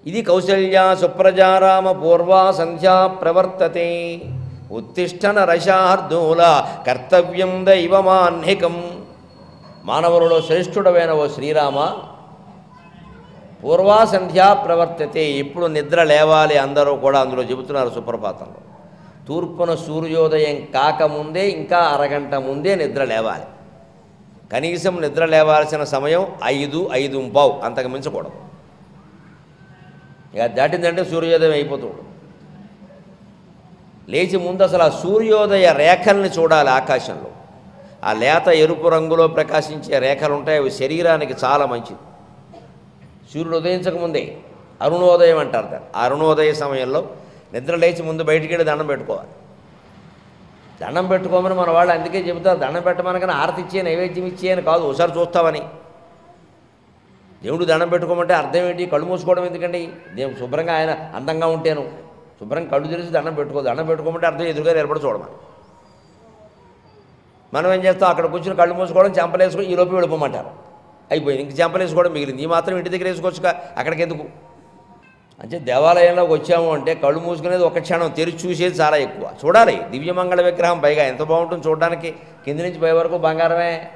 ఇది కౌసల్యా సుప్రజారామ పూర్వా సంధ్యా ప్రవర్తతే ఉత్తిష్టన రశార్దూల కర్తవ్యం దైవమాన్హికం మానవులలో శ్రేష్ఠుడమైన ఓ శ్రీరామ పూర్వా సంధ్యా ప్రవర్తతే ఇప్పుడు నిద్ర లేవాలి అందరూ కూడా అందులో చెబుతున్నారు సుప్రభాతంలో తూర్పున సూర్యోదయం కాకముందే ఇంకా అరగంట ముందే నిద్ర లేవాలి కనీసం నిద్ర లేవాల్సిన సమయం ఐదు ఐదు పావు అంతకు మించకూడదు ఇక దాటిందంటే సూర్యోదయం అయిపోతుంది లేచి ముందు అసలు ఆ సూర్యోదయ రేఖల్ని చూడాలి ఆకాశంలో ఆ లేత ఎరుపు రంగులో ప్రకాశించే రేఖలు ఉంటాయి అవి శరీరానికి చాలా మంచిది సూర్యుడు ఉదయించక ముందే అరుణోదయం అంటారు దాన్ని ఆ అరుణోదయ సమయంలో నిద్ర లేచి ముందు బయటికి వెళ్ళి దండం పెట్టుకోవాలి దండం పెట్టుకోమని మన వాళ్ళు అందుకే చెబుతారు దండం పెట్టమనగానే ఆరతి ఇచ్చే నైవేద్యం ఇచ్చే అని కాదు ఒకసారి చూస్తామని దేవుడు దండం పెట్టుకోమంటే అర్థం ఏంటి కళ్ళు మూసుకోవడం ఎందుకండి దేవుడు శుభ్రంగా ఆయన అందంగా ఉంటేను శుభ్రంగా కళ్ళు తెరిచి దండం పెట్టుకో దండం పెట్టుకోమంటే అర్థం ఎదురుగా నిలబడి చూడమని మనం ఏం చేస్తాం అక్కడ కూర్చుని కళ్ళు మూసుకోవడం చెంపలేసుకొని ఈ లోపు వెళ్ళిపోమంటారు అయిపోయింది ఇంక చెంపలేసుకోవడం మిగిలింది ఈ మాత్రం ఇంటి దగ్గర వేసుకోవచ్చుగా అక్కడికి ఎందుకు అంటే దేవాలయంలోకి వచ్చాము అంటే కళ్ళు మూసుకునేది ఒక క్షణం తెరిచి చూసేది చాలా ఎక్కువ చూడాలి దివ్యమంగళ విగ్రహం పైగా ఎంత బాగుంటుంది చూడడానికి కింది నుంచి పై వరకు బంగారమే